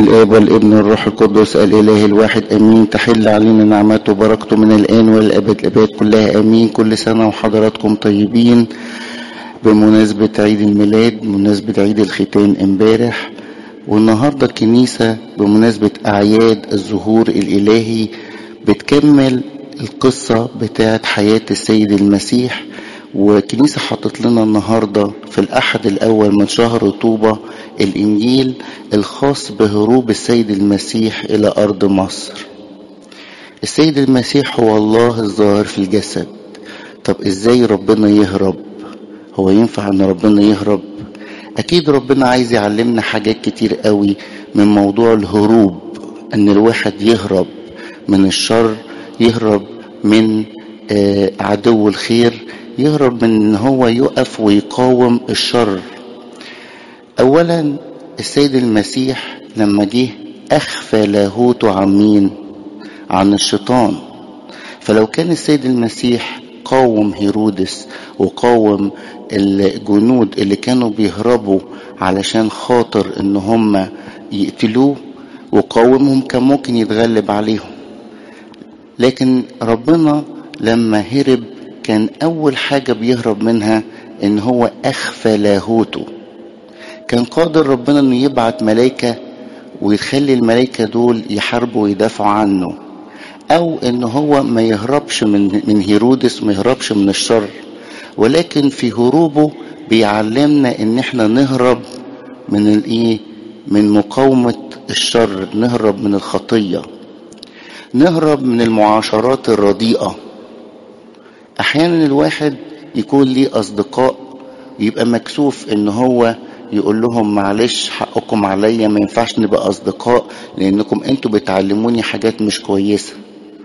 الآب والابن والروح القدس الإله الواحد أمين تحل علينا نعمته وبركته من الآن والأبد الأبد كلها أمين كل سنة وحضراتكم طيبين بمناسبة عيد الميلاد بمناسبة عيد الختان امبارح والنهاردة الكنيسة بمناسبة أعياد الظهور الإلهي بتكمل القصة بتاعت حياة السيد المسيح وكنيسة حطت لنا النهاردة في الأحد الأول من شهر طوبة الإنجيل الخاص بهروب السيد المسيح إلى أرض مصر السيد المسيح هو الله الظاهر في الجسد طب إزاي ربنا يهرب هو ينفع أن ربنا يهرب أكيد ربنا عايز يعلمنا حاجات كتير قوي من موضوع الهروب أن الواحد يهرب من الشر يهرب من عدو الخير يهرب من ان هو يقف ويقاوم الشر اولا السيد المسيح لما جه اخفى لاهوته عن مين عن الشيطان فلو كان السيد المسيح قاوم هيرودس وقاوم الجنود اللي كانوا بيهربوا علشان خاطر ان هم يقتلوه وقاومهم كان ممكن يتغلب عليهم لكن ربنا لما هرب كان أول حاجة بيهرب منها إن هو أخفى لاهوته كان قادر ربنا إنه يبعت ملايكة ويخلي الملايكة دول يحاربوا ويدافعوا عنه أو إن هو ما يهربش من من هيرودس وما يهربش من الشر ولكن في هروبه بيعلمنا إن إحنا نهرب من الإيه؟ من مقاومة الشر نهرب من الخطية نهرب من المعاشرات الرديئة احيانا الواحد يكون ليه اصدقاء يبقى مكسوف ان هو يقول لهم معلش حقكم عليا ما ينفعش نبقى اصدقاء لانكم انتوا بتعلموني حاجات مش كويسه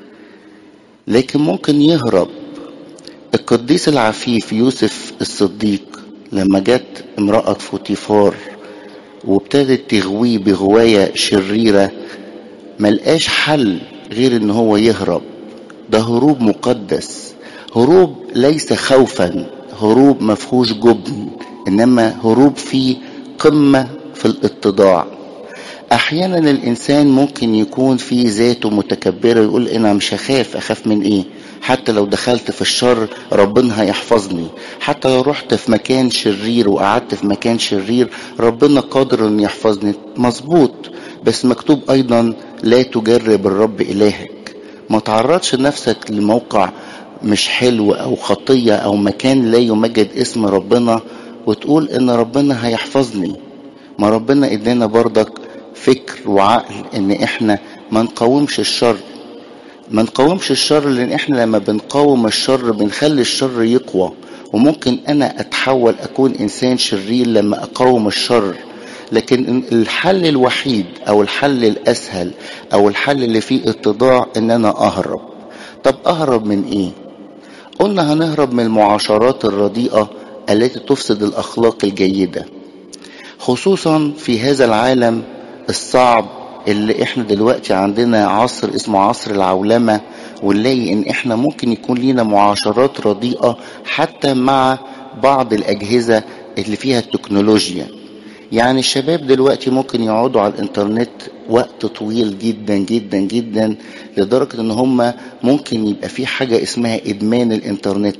لكن ممكن يهرب القديس العفيف يوسف الصديق لما جت امرأة فوتيفار وابتدت تغويه بغواية شريرة ملقاش حل غير ان هو يهرب ده هروب مقدس هروب ليس خوفا هروب مفهوش جبن انما هروب فيه قمة في الاتضاع احيانا الانسان ممكن يكون في ذاته متكبرة يقول انا مش هخاف اخاف من ايه حتى لو دخلت في الشر ربنا هيحفظني حتى لو رحت في مكان شرير وقعدت في مكان شرير ربنا قادر ان يحفظني مظبوط بس مكتوب ايضا لا تجرب الرب الهك ما تعرضش نفسك لموقع مش حلو او خطية او مكان لا يمجد اسم ربنا وتقول ان ربنا هيحفظني ما ربنا ادانا برضك فكر وعقل ان احنا ما نقاومش الشر ما نقاومش الشر لان احنا لما بنقاوم الشر بنخلي الشر يقوى وممكن انا اتحول اكون انسان شرير لما اقاوم الشر لكن الحل الوحيد او الحل الاسهل او الحل اللي فيه اتضاع ان انا اهرب طب اهرب من ايه قلنا هنهرب من المعاشرات الرديئة التي تفسد الأخلاق الجيدة خصوصا في هذا العالم الصعب اللي احنا دلوقتي عندنا عصر اسمه عصر العولمة ونلاقي ان احنا ممكن يكون لينا معاشرات رديئة حتى مع بعض الأجهزة اللي فيها التكنولوجيا يعني الشباب دلوقتي ممكن يقعدوا على الانترنت وقت طويل جدا جدا جدا لدرجة ان هم ممكن يبقى في حاجة اسمها ادمان الانترنت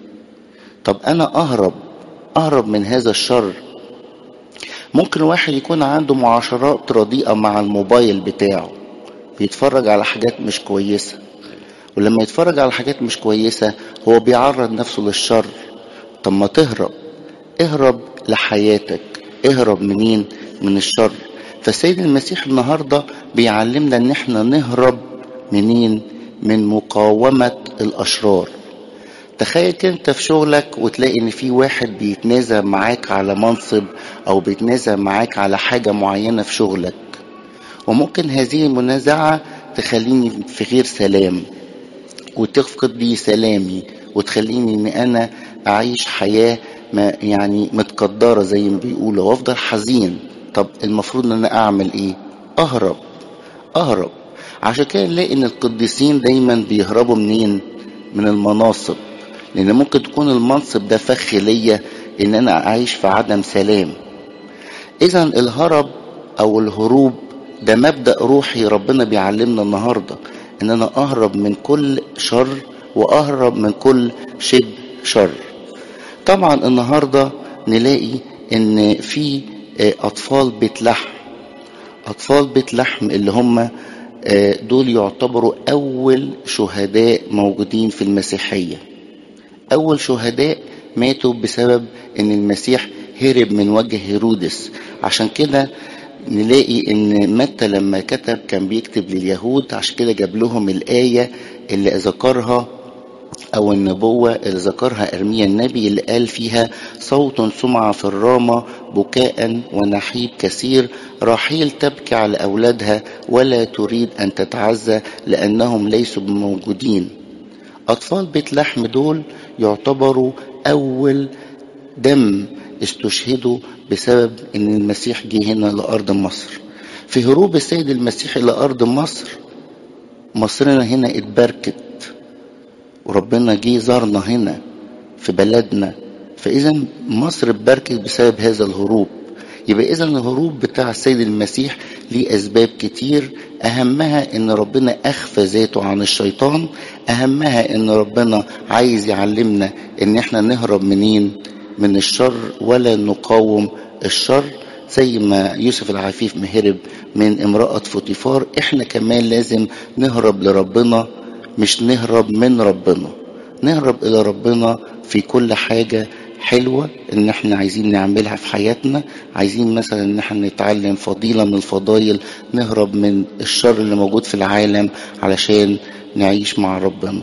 طب انا اهرب اهرب من هذا الشر ممكن واحد يكون عنده معاشرات رديئة مع الموبايل بتاعه بيتفرج على حاجات مش كويسة ولما يتفرج على حاجات مش كويسة هو بيعرض نفسه للشر طب ما تهرب اهرب لحياتك اهرب منين من الشر فالسيد المسيح النهاردة بيعلمنا ان احنا نهرب منين من مقاومة الاشرار تخيل انت في شغلك وتلاقي ان في واحد بيتنازع معاك على منصب او بيتنازع معاك على حاجة معينة في شغلك وممكن هذه المنازعة تخليني في غير سلام وتفقد لي سلامي وتخليني ان انا اعيش حياة ما يعني متقدرة زي ما بيقولوا وافضل حزين طب المفروض ان انا اعمل ايه اهرب اهرب عشان كده نلاقي ان القديسين دايما بيهربوا منين من المناصب لان ممكن تكون المنصب ده فخ ليا ان انا اعيش في عدم سلام اذا الهرب او الهروب ده مبدأ روحي ربنا بيعلمنا النهاردة ان انا اهرب من كل شر واهرب من كل شبه شر طبعا النهاردة نلاقي ان في اطفال بيت لحم اطفال بيت لحم اللي هم دول يعتبروا اول شهداء موجودين في المسيحية اول شهداء ماتوا بسبب ان المسيح هرب من وجه هيرودس عشان كده نلاقي ان متى لما كتب كان بيكتب لليهود عشان كده جاب لهم الآية اللي ذكرها أو النبوة اللي ذكرها أرميا النبي اللي قال فيها صوت سمع في الرامة بكاء ونحيب كثير راحيل تبكي على أولادها ولا تريد أن تتعزى لأنهم ليسوا موجودين أطفال بيت لحم دول يعتبروا أول دم استشهدوا بسبب ان المسيح جه هنا لارض مصر في هروب السيد المسيح الى ارض مصر مصرنا هنا اتبركت وربنا جه زارنا هنا في بلدنا فاذا مصر اتبركت بسبب هذا الهروب يبقى اذا الهروب بتاع السيد المسيح ليه اسباب كتير اهمها ان ربنا اخفى ذاته عن الشيطان اهمها ان ربنا عايز يعلمنا ان احنا نهرب منين من الشر ولا نقاوم الشر زي ما يوسف العفيف مهرب من امرأة فوتيفار احنا كمان لازم نهرب لربنا مش نهرب من ربنا نهرب الى ربنا في كل حاجة حلوة ان احنا عايزين نعملها في حياتنا عايزين مثلا ان احنا نتعلم فضيلة من الفضائل نهرب من الشر اللي موجود في العالم علشان نعيش مع ربنا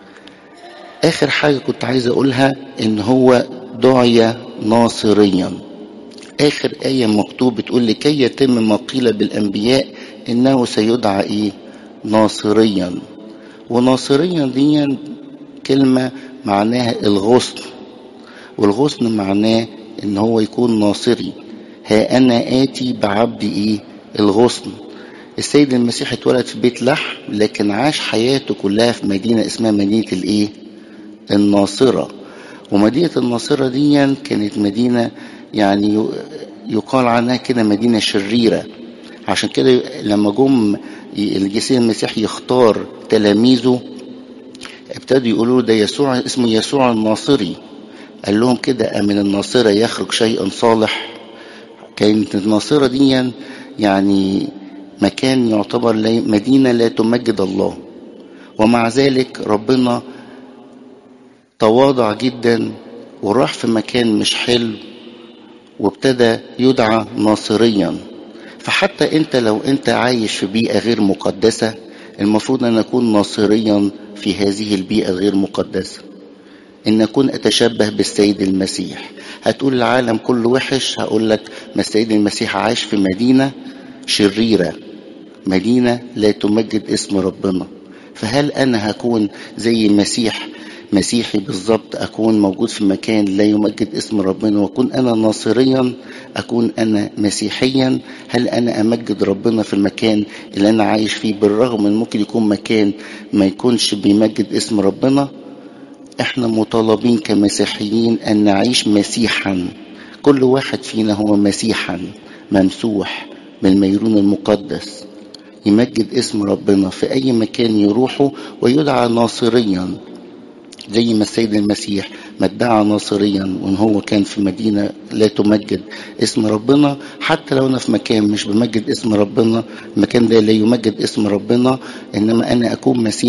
اخر حاجة كنت عايز اقولها ان هو دعي ناصريا اخر آية مكتوب بتقول لكي يتم ما قيل بالانبياء انه سيدعى ايه ناصريا وناصريا دي كلمة معناها الغصن والغصن معناه ان هو يكون ناصري ها انا اتي بعبدي ايه الغصن السيد المسيح اتولد في بيت لحم لكن عاش حياته كلها في مدينة اسمها مدينة الايه الناصرة ومدينة الناصرة دي كانت مدينة يعني يقال عنها كده مدينة شريرة عشان كده لما جم الجسيم المسيح يختار تلاميذه ابتدوا يقولوا ده يسوع اسمه يسوع الناصري قال لهم كده من الناصرة يخرج شيء صالح كانت الناصرة دي يعني مكان يعتبر مدينة لا تمجد الله ومع ذلك ربنا تواضع جدا وراح في مكان مش حلو وابتدى يدعى ناصريا فحتى انت لو انت عايش في بيئة غير مقدسة المفروض ان اكون ناصريا في هذه البيئة غير مقدسة ان اكون اتشبه بالسيد المسيح هتقول العالم كله وحش هقول لك ما السيد المسيح عاش في مدينة شريرة مدينة لا تمجد اسم ربنا فهل انا هكون زي المسيح مسيحي بالظبط أكون موجود في مكان لا يمجد اسم ربنا وأكون أنا ناصريا أكون أنا مسيحيا هل أنا أمجد ربنا في المكان اللي أنا عايش فيه بالرغم من ممكن يكون مكان ما يكونش بيمجد اسم ربنا احنا مطالبين كمسيحيين أن نعيش مسيحا كل واحد فينا هو مسيحا ممسوح بالميرون المقدس يمجد اسم ربنا في أي مكان يروحه ويدعى ناصريا زي ما السيد المسيح ما ادعى ناصريا وان هو كان في مدينه لا تمجد اسم ربنا حتى لو انا في مكان مش بمجد اسم ربنا المكان ده لا يمجد اسم ربنا انما انا اكون مسيح